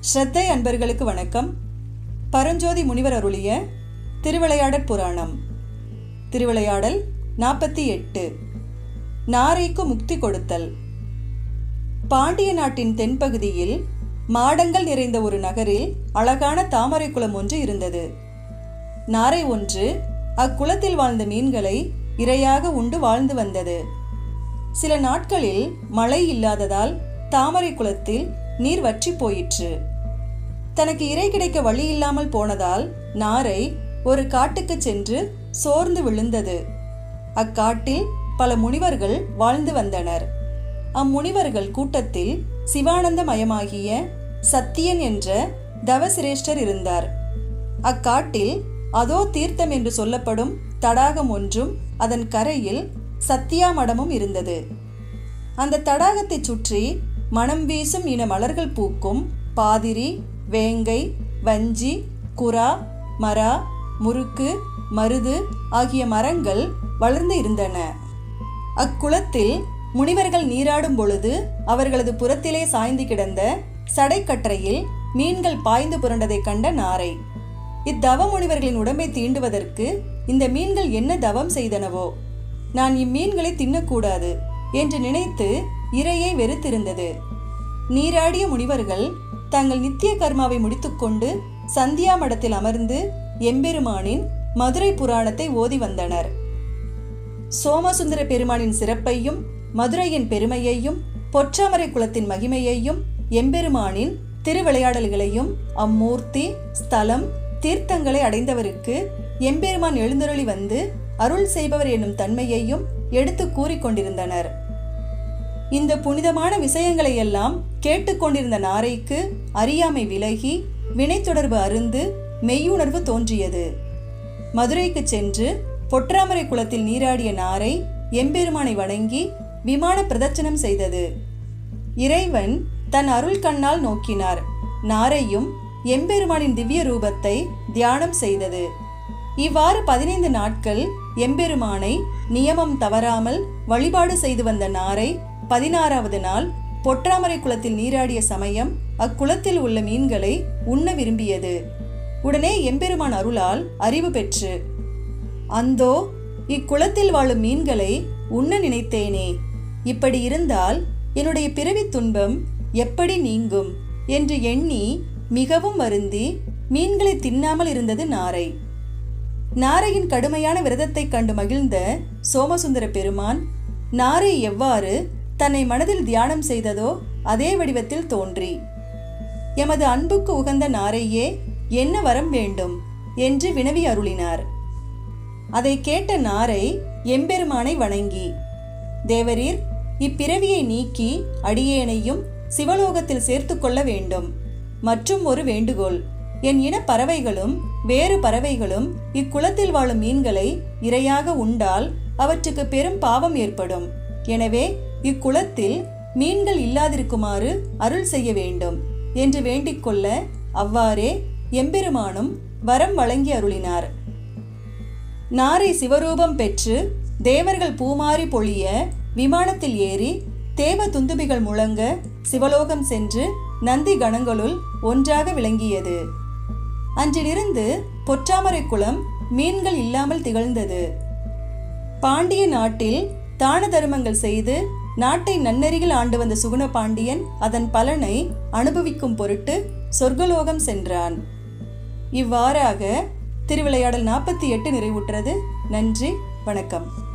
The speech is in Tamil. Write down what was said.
ஸ்ரத்தை அன்பர்களுக்கு வணக்கம் பரஞ்சோதி முனிவர் அருளிய திருவிளையாடற் புராணம் திருவிளையாடல் நாற்பத்தி எட்டு நாரைக்கு முக்தி கொடுத்தல் பாண்டிய நாட்டின் தென்பகுதியில் மாடங்கள் நிறைந்த ஒரு நகரில் அழகான தாமரை குளம் ஒன்று இருந்தது நாரை ஒன்று அக்குளத்தில் வாழ்ந்த மீன்களை இரையாக உண்டு வாழ்ந்து வந்தது சில நாட்களில் மழை இல்லாததால் தாமரை குளத்தில் நீர் வற்றி போயிற்று தனக்கு இறை கிடைக்க வழி இல்லாமல் போனதால் நாரை ஒரு காட்டுக்கு சென்று சோர்ந்து விழுந்தது அக்காட்டில் பல முனிவர்கள் வாழ்ந்து வந்தனர் அம்முனிவர்கள் கூட்டத்தில் சிவானந்தமயமாகிய சத்தியன் என்ற தவசிரேஷ்டர் இருந்தார் அக்காட்டில் அதோ தீர்த்தம் என்று சொல்லப்படும் தடாகம் ஒன்றும் அதன் கரையில் சத்தியா மடமும் இருந்தது அந்த தடாகத்தை சுற்றி மனம் வீசும் இன மலர்கள் பூக்கும் பாதிரி வேங்கை வஞ்சி குரா மரா முறுக்கு மருது ஆகிய மரங்கள் வளர்ந்து இருந்தன அக்குளத்தில் முனிவர்கள் நீராடும் பொழுது அவர்களது புறத்திலே சாய்ந்து கிடந்த சடைக்கற்றையில் மீன்கள் பாய்ந்து புரண்டதைக் கண்ட நாரை இத்தவ முனிவர்களின் உடம்பை தீண்டுவதற்கு இந்த மீன்கள் என்ன தவம் செய்தனவோ நான் இம்மீன்களை தின்னக்கூடாது என்று நினைத்து இரையை வெறுத்திருந்தது நீராடிய முனிவர்கள் தங்கள் நித்திய கர்மாவை முடித்துக்கொண்டு சந்தியா மடத்தில் அமர்ந்து எம்பெருமானின் மதுரை புராணத்தை ஓதி வந்தனர் சோமசுந்தர பெருமானின் சிறப்பையும் மதுரையின் பெருமையையும் பொற்றாமரை குலத்தின் மகிமையையும் எம்பெருமானின் திருவிளையாடல்களையும் அம்மூர்த்தி ஸ்தலம் தீர்த்தங்களை அடைந்தவருக்கு எம்பெருமான் எழுந்தருளி வந்து அருள் செய்பவர் என்னும் தன்மையையும் எடுத்து கூறிக்கொண்டிருந்தனர் இந்த புனிதமான விஷயங்களை எல்லாம் கேட்டுக்கொண்டிருந்த நாரைக்கு அறியாமை விலகி வினை தொடர்பு அருந்து மெய்யுணர்வு தோன்றியது மதுரைக்கு சென்று பொற்றாமரை குளத்தில் நீராடிய நாரை எம்பெருமானை வணங்கி விமான பிரதட்சணம் செய்தது இறைவன் தன் அருள் கண்ணால் நோக்கினார் நாரையும் எம்பெருமானின் திவ்ய ரூபத்தை தியானம் செய்தது இவ்வாறு பதினைந்து நாட்கள் எம்பெருமானை நியமம் தவறாமல் வழிபாடு செய்து வந்த நாரை பதினாறாவது நாள் பொற்றாமரை குளத்தில் நீராடிய சமயம் அக்குளத்தில் உள்ள மீன்களை உண்ண விரும்பியது உடனே எம்பெருமான் அருளால் அறிவு பெற்று அந்தோ இக்குளத்தில் வாழும் மீன்களை உண்ண நினைத்தேனே இப்படி இருந்தால் என்னுடைய பிறவித் துன்பம் எப்படி நீங்கும் என்று எண்ணி மிகவும் வருந்தி மீன்களை தின்னாமல் இருந்தது நாரை நாரையின் கடுமையான விரதத்தைக் கண்டு மகிழ்ந்த சோமசுந்தர பெருமான் நாரை எவ்வாறு தன்னை மனதில் தியானம் செய்ததோ அதே வடிவத்தில் தோன்றி எமது அன்புக்கு உகந்த நாரையே என்ன வரம் வேண்டும் என்று வினவி அருளினார் அதை கேட்ட நாரை எம்பெருமானை வணங்கி தேவரீர் இப்பிறவியை நீக்கி அடியேனையும் சிவலோகத்தில் சேர்த்து கொள்ள வேண்டும் மற்றும் ஒரு வேண்டுகோள் என் இன பறவைகளும் வேறு பறவைகளும் இக்குளத்தில் வாழும் மீன்களை இரையாக உண்டால் அவற்றுக்கு பெரும் பாவம் ஏற்படும் எனவே இக்குளத்தில் மீன்கள் இல்லாதிருக்குமாறு அருள் செய்ய வேண்டும் என்று வேண்டிக்கொள்ள அவ்வாறே எம்பெருமானும் வரம் வழங்கி அருளினார் நாரை சிவரூபம் பெற்று தேவர்கள் பூமாரி பொழிய விமானத்தில் ஏறி தேவ துந்துபிகள் முழங்க சிவலோகம் சென்று நந்தி கணங்களுள் ஒன்றாக விளங்கியது அன்றிலிருந்து பொற்றாமரை குளம் மீன்கள் இல்லாமல் திகழ்ந்தது பாண்டிய நாட்டில் தான தருமங்கள் செய்து நாட்டை நன்னெறியில் ஆண்டு வந்த சுகுண பாண்டியன் அதன் பலனை அனுபவிக்கும் பொருட்டு சொர்க்கலோகம் சென்றான் இவ்வாறாக திருவிளையாடல் நாற்பத்தி எட்டு நிறைவுற்றது நன்றி வணக்கம்